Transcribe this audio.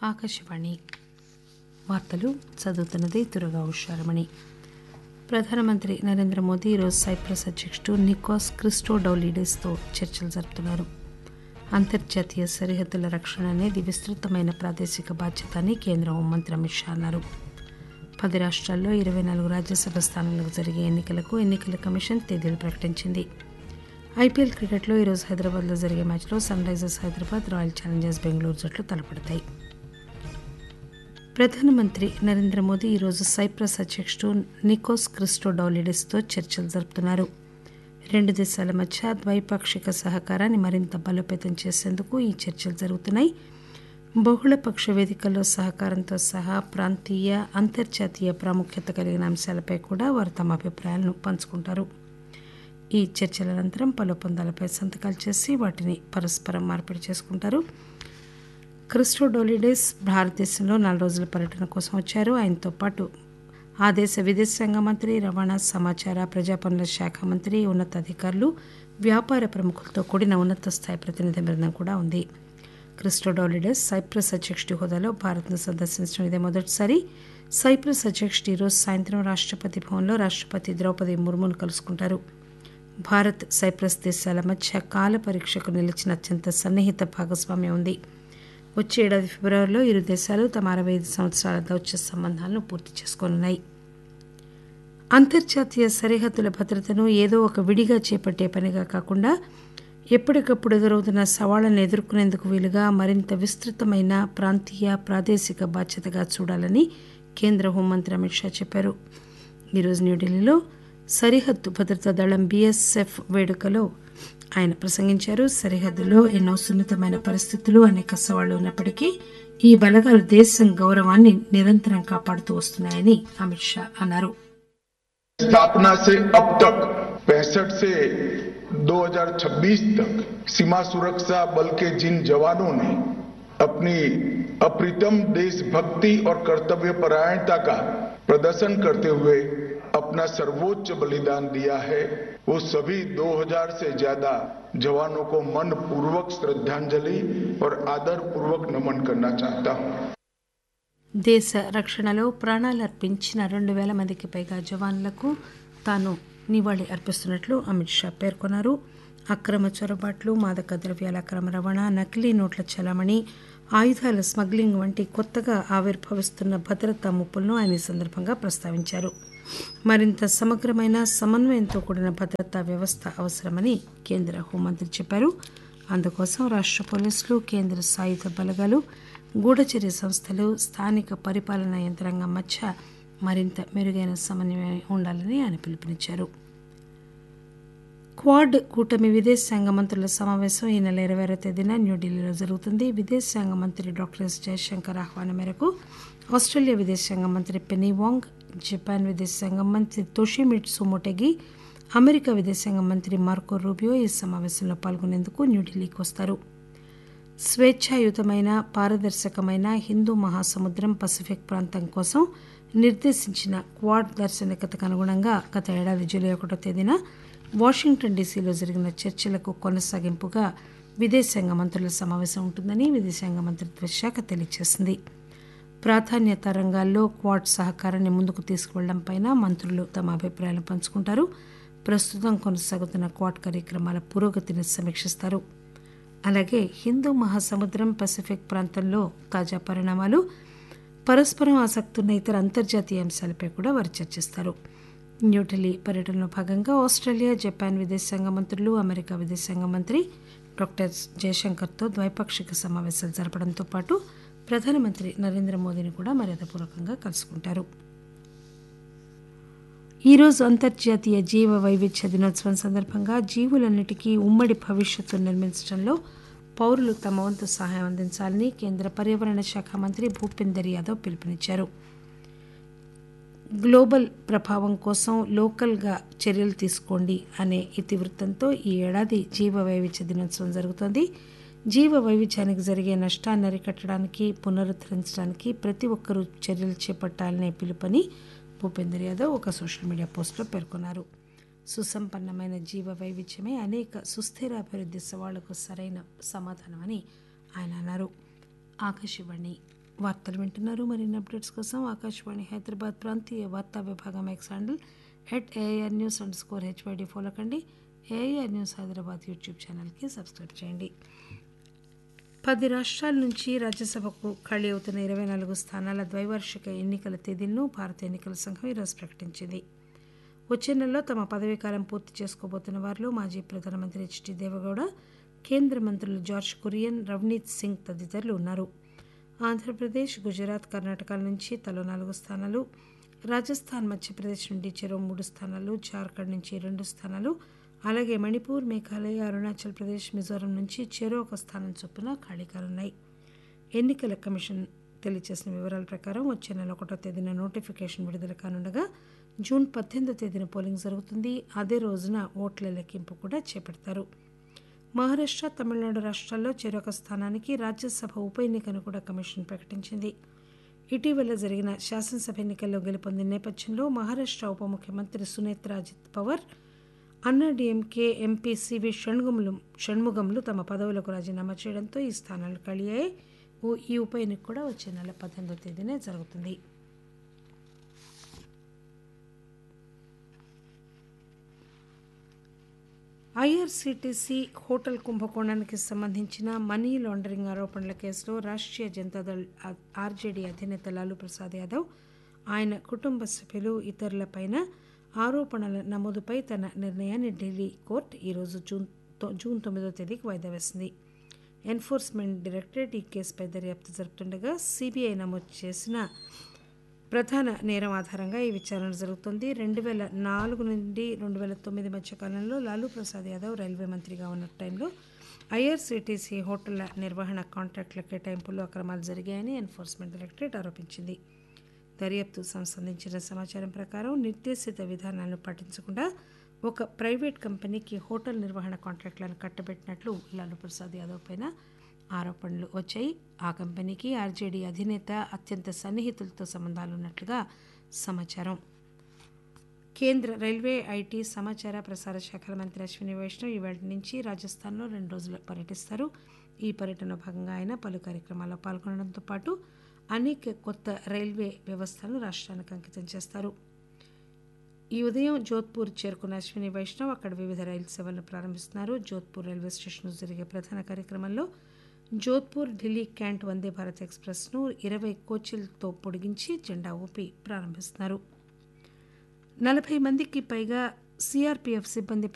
ఆకాశవాణి వార్తలు చదువుతున్నది దుర్గా ఉషారమణి ప్రధానమంత్రి నరేంద్ర మోదీ ఈరోజు సైప్రస్ అధ్యక్షుడు నికోస్ క్రిస్టోడౌలిడెస్తో చర్చలు జరుపుతున్నారు అంతర్జాతీయ సరిహద్దుల రక్షణ అనేది విస్తృతమైన ప్రాదేశిక బాధ్యత అని కేంద్ర హోంమంత్రి అమిత్ షా అన్నారు పది రాష్ట్రాల్లో ఇరవై నాలుగు రాజ్యసభ స్థానాలకు జరిగే ఎన్నికలకు ఎన్నికల కమిషన్ తేదీలు ప్రకటించింది ఐపీఎల్ క్రికెట్లో ఈరోజు హైదరాబాద్లో జరిగే మ్యాచ్లో Sunrisers Hyderabad Royal Challengers Bengaluru జట్లు తలపడతాయి ప్రధానమంత్రి నరేంద్ర మోదీ ఈరోజు సైప్రస్ అధ్యక్షుడు నికోస్ క్రిస్టోడౌలిడెస్తో చర్చలు జరుపుతున్నారు రెండు దేశాల మధ్య ద్వైపాక్షిక సహకారాన్ని మరింత బలోపేతం చేసేందుకు ఈ చర్చలు జరుగుతున్నాయి బహుళపక్ష వేదికల్లో సహకారంతో సహా ప్రాంతీయ అంతర్జాతీయ ప్రాముఖ్యత కలిగిన అంశాలపై కూడా వారు తమ అభిప్రాయాలను పంచుకుంటారు ఈ చర్చల అనంతరం పలు ఒప్పందాలపై సంతకాలు చేసి వాటిని పరస్పరం మార్పిడి చేసుకుంటారు క్రిస్టోడోలిడెస్ భారతదేశంలో నాలుగు రోజుల పర్యటన కోసం వచ్చారు ఆయనతో పాటు ఆ దేశ విదేశాంగ మంత్రి రవాణా సమాచార ప్రజా పనుల శాఖ మంత్రి ఉన్నతాధికారులు వ్యాపార ప్రముఖులతో కూడిన ఉన్నత స్థాయి ప్రతినిధి బృందం కూడా ఉంది క్రిస్టోడోలిడెస్ సైప్రస్ అధ్యక్షుడి హోదాలో భారత్ను సందర్శించడం ఇదే మొదటిసారి సైప్రస్ అధ్యక్షుడు ఈరోజు సాయంత్రం రాష్ట్రపతి భవన్లో రాష్ట్రపతి ద్రౌపది ముర్మును కలుసుకుంటారు భారత్ సైప్రస్ దేశాల మధ్య కాల పరీక్షకు నిలిచిన అత్యంత సన్నిహిత భాగస్వామ్యం ఉంది వచ్చే ఏడాది ఫిబ్రవరిలో ఇరు దేశాలు తమ అరవై ఐదు సంవత్సరాల దౌత్య సంబంధాలను పూర్తి చేసుకోనున్నాయి అంతర్జాతీయ సరిహద్దుల భద్రతను ఏదో ఒక విడిగా చేపట్టే పనిగా కాకుండా ఎప్పటికప్పుడు ఎదురవుతున్న సవాళ్లను ఎదుర్కొనేందుకు వీలుగా మరింత విస్తృతమైన ప్రాంతీయ ప్రాదేశిక బాధ్యతగా చూడాలని కేంద్ర హోంమంత్రి అమిత్ షా చెప్పారు ఈరోజు న్యూఢిల్లీలో సరిహద్దు భద్రతా దళం బీఎస్ఎఫ్ వేడుకలో ఆయన ప్రసంగించారు సరిహద్దులో ఎన్నో సున్నితమైన పరిస్థితులు అనేక సవాళ్లు ఉన్నప్పటికీ ఈ బలగాలు దేశం గౌరవాన్ని నిరంతరం కాపాడుతూ వస్తున్నాయని అమిత్ షా అన్నారు स्थापना से अब तक पैंसठ से 2026 तक सीमा सुरक्षा बल के जिन जवानों ने अपनी अप्रितम देशभक्ति और कर्तव्य परायणता का प्रदर्शन करते हुए अपना सर्वोच्च बलिदान दिया है वो सभी 2000 से ज्यादा जवानों को मन पूर्वक श्रद्धांजलि और आदर पूर्वक नमन करना चाहता हूं దేశ రక్షణలో ప్రాణాలు అర్పించిన రెండు వేల మందికి పైగా జవాన్లకు తాను నివాళి అర్పిస్తున్నట్లు అమిత్ షా పేర్కొన్నారు అక్రమ చొరబాట్లు మాదక ద్రవ్యాల అక్రమ రవాణా నకిలీ నోట్ల చలామణి ఆయుధాల స్మగ్లింగ్ వంటి కొత్తగా ఆవిర్భవిస్తున్న భద్రతా ముప్పులను ఆయన ఈ సందర్భంగా ప్రస్తావించారు మరింత సమగ్రమైన సమన్వయంతో కూడిన భద్రతా వ్యవస్థ అవసరమని కేంద్ర హోంమంత్రి చెప్పారు అందుకోసం రాష్ట్ర పోలీసులు కేంద్ర సాయుధ బలగాలు గూఢచర్య సంస్థలు స్థానిక పరిపాలనా యంత్రాంగం మధ్య మరింత మెరుగైన సమన్వయం ఉండాలని ఆయన పిలుపునిచ్చారు క్వాడ్ కూటమి విదేశాంగ మంత్రుల సమావేశం ఈ నెల ఇరవై ఆరో తేదీన న్యూఢిల్లీలో జరుగుతుంది విదేశాంగ మంత్రి డాక్టర్ ఎస్ జయశంకర్ ఆహ్వానం మేరకు ఆస్ట్రేలియా విదేశాంగ మంత్రి పెనీ వాంగ్ జపాన్ విదేశాంగ మంత్రి తోషిమిట్సు మొటెగి అమెరికా విదేశాంగ మంత్రి మార్కో రూబియో ఈ సమావేశంలో పాల్గొనేందుకు న్యూఢిల్లీకి వస్తారు స్వేచ్ఛాయుతమైన పారదర్శకమైన హిందూ మహాసముద్రం పసిఫిక్ ప్రాంతం కోసం నిర్దేశించిన క్వాడ్ దార్శనికతకు అనుగుణంగా గత ఏడాది జూలై ఒకటో తేదీన వాషింగ్టన్ డీసీలో జరిగిన చర్చలకు కొనసాగింపుగా విదేశాంగ మంత్రుల సమావేశం ఉంటుందని విదేశాంగ మంత్రిత్వ శాఖ తెలియజేసింది ప్రాధాన్యత రంగాల్లో క్వాడ్ సహకారాన్ని ముందుకు తీసుకువెళ్లడంపై మంత్రులు తమ అభిప్రాయాలు పంచుకుంటారు ప్రస్తుతం కొనసాగుతున్న క్వాడ్ కార్యక్రమాల పురోగతిని సమీక్షిస్తారు అలాగే హిందూ మహాసముద్రం పసిఫిక్ ప్రాంతంలో తాజా పరిణామాలు పరస్పరం ఆసక్తున్న ఇతర అంతర్జాతీయ అంశాలపై కూడా వారు చర్చిస్తారు న్యూఢిల్లీ పర్యటనలో భాగంగా ఆస్ట్రేలియా జపాన్ విదేశాంగ మంత్రులు అమెరికా విదేశాంగ మంత్రి డాక్టర్ జయశంకర్తో ద్వైపాక్షిక సమావేశాలు జరపడంతో పాటు ప్రధానమంత్రి నరేంద్ర మోదీని కూడా మర్యాదపూర్వకంగా కలుసుకుంటారు ఈరోజు అంతర్జాతీయ జీవ వైవిధ్య దినోత్సవం సందర్భంగా జీవులన్నిటికీ ఉమ్మడి భవిష్యత్తు నిర్మించడంలో పౌరులు తమ వంతు సహాయం అందించాలని కేంద్ర పర్యావరణ శాఖ మంత్రి భూపేందర్ యాదవ్ పిలుపునిచ్చారు గ్లోబల్ ప్రభావం కోసం లోకల్గా చర్యలు తీసుకోండి అనే ఇతివృత్తంతో ఈ ఏడాది జీవ వైవిధ్య దినోత్సవం జరుగుతోంది జీవ వైవిధ్యానికి జరిగే నష్టాన్ని అరికట్టడానికి పునరుద్ధరించడానికి ప్రతి ఒక్కరూ చర్యలు చేపట్టాలనే పిలుపని భూపేందర్ యాదవ్ ఒక సోషల్ మీడియా పోస్టులో పేర్కొన్నారు సుసంపన్నమైన జీవ వైవిధ్యమే అనేక సుస్థిర అభివృద్ధి సవాళ్లకు సరైన సమాధానమని ఆయన అన్నారు ఆకాశవాణి వార్తలు వింటున్నారు మరిన్ని అప్డేట్స్ కోసం ఆకాశవాణి హైదరాబాద్ ప్రాంతీయ వార్తా విభాగం X handle at AIR news underscore HYD follow కండి ఏఐఆర్ న్యూస్ హైదరాబాద్ యూట్యూబ్ ఛానల్కి సబ్స్క్రైబ్ చేయండి పది రాష్ట్రాల నుంచి రాజ్యసభకు ఖాళీ అవుతున్న ఇరవై నాలుగు స్థానాల ద్వైవార్షిక ఎన్నికల తేదీలను భారత ఎన్నికల సంఘం ఈరోజు ప్రకటించింది వచ్చే నెలలో తమ పదవీకాలం పూర్తి చేసుకోబోతున్న వారిలో మాజీ ప్రధానమంత్రి హెచ్డి దేవగౌడ కేంద్ర మంత్రులు జార్జ్ కురియన్ రవనీత్ సింగ్ తదితరులు ఉన్నారు ఆంధ్రప్రదేశ్ గుజరాత్ కర్ణాటకల నుంచి తలో నాలుగు స్థానాలు రాజస్థాన్ మధ్యప్రదేశ్ నుండి చెరో మూడు స్థానాలు జార్ఖండ్ నుంచి రెండు స్థానాలు అలాగే మణిపూర్ మేఘాలయ అరుణాచల్ ప్రదేశ్ మిజోరం నుంచి చెరో ఒక స్థానం చొప్పున ఖాళీ కానున్నాయి ఎన్నికల కమిషన్ తెలియజేసిన వివరాల ప్రకారం వచ్చే నెల ఒకటో తేదీన నోటిఫికేషన్ విడుదల కానుండగా జూన్ పద్దెనిమిదో తేదీన పోలింగ్ జరుగుతుంది అదే రోజున ఓట్ల లెక్కింపు కూడా చేపడతారు మహారాష్ట్ర తమిళనాడు రాష్ట్రాల్లో చెరొక స్థానానికి రాజ్యసభ ఉప ఎన్నికను కూడా కమిషన్ ప్రకటించింది ఇటీవల జరిగిన శాసనసభ ఎన్నికల్లో గెలుపొందిన నేపథ్యంలో మహారాష్ట్ర ఉప ముఖ్యమంత్రి సునేత్ర అజిత్ పవార్ అన్నాడీఎంకే ఎంపీ సివి షణ్ముగములు షణ్ముగములు తమ పదవులకు రాజీనామా చేయడంతో ఈ స్థానాలు ఖాళీ అయ్యాయి ఓ- ఈ ఉప ఎన్నిక కూడా వచ్చే నెల పద్దెనిమిదో తేదీనే జరుగుతుంది ఐఆర్సీటీసీ హోటల్ కుంభకోణానికి సంబంధించిన మనీ లాండరింగ్ ఆరోపణల కేసులో రాష్ట్రీయ జనతాదళ్ ఆర్జేడీ అధినేత లాలూ ప్రసాద్ యాదవ్ ఆయన కుటుంబ సభ్యులు ఇతరులపైన ఆరోపణల నమోదుపై తన నిర్ణయాన్ని ఢిల్లీ కోర్టు ఈరోజు జూన్ తొ- జూన్ తొమ్మిదో తేదీకి వాయిదా వేసింది ఎన్ఫోర్స్మెంట్ డైరెక్టరేట్ ఈ కేసుపై దర్యాప్తు జరుపుతుండగా సిబిఐ నమోదు చేసిన ప్రధాన నేరం ఆధారంగా ఈ విచారణ జరుగుతోంది రెండు వేల నాలుగు నుండి రెండు వేల తొమ్మిది మధ్య కాలంలో లాలూ ప్రసాద్ యాదవ్ రైల్వే మంత్రిగా ఉన్న టైంలో ఐఆర్సీటీసీ హోటళ్ల నిర్వహణ కాంట్రాక్టుల కేటాయింపుల్లో అక్రమాలు జరిగాయని ఎన్ఫోర్స్మెంట్ డైరెక్టరేట్ ఆరోపించింది దర్యాప్తు సంస్థ అందించిన సమాచారం ప్రకారం నిర్దేశిత విధానాలను పాటించకుండా ఒక ప్రైవేట్ కంపెనీకి హోటల్ నిర్వహణ కాంట్రాక్టులను కట్టబెట్టినట్లు లాలూ ప్రసాద్ యాదవ్ పైన ఆరోపణలు వచ్చాయి ఆ కంపెనీకి ఆర్జేడీ అధినేత అత్యంత సన్నిహితులతో సంబంధాలున్నట్లుగా సమాచారం కేంద్ర రైల్వే ఐటీ సమాచార ప్రసార శాఖల మంత్రి అశ్విని వైష్ణవ్ ఈవేళ నుంచి రాజస్థాన్లో రెండు రోజులు పర్యటిస్తారు ఈ పర్యటనలో భాగంగా ఆయన పలు కార్యక్రమాల్లో పాల్గొనడంతో పాటు అనేక కొత్త రైల్వే వ్యవస్థలను రాష్ట్రానికి అంకితం చేస్తారు ఈ ఉదయం జోధ్పూర్ చేరుకున్న అశ్విని వైష్ణవ్ అక్కడ వివిధ రైలు సేవలను ప్రారంభిస్తున్నారు జోధ్పూర్ రైల్వే స్టేషన్లో జరిగే ప్రధాన కార్యక్రమంలో జోధ్పూర్ ఢిల్లీ క్యాంట్ వందే భారత్ ఎక్స్ప్రెస్ను ఇరవై కోచ్లతో పొడిగించి జెండా ఊపి ప్రారంభిస్తున్నారు నలభై మందికి పైగా సిఆర్పీఎఫ్ సిబ్బంది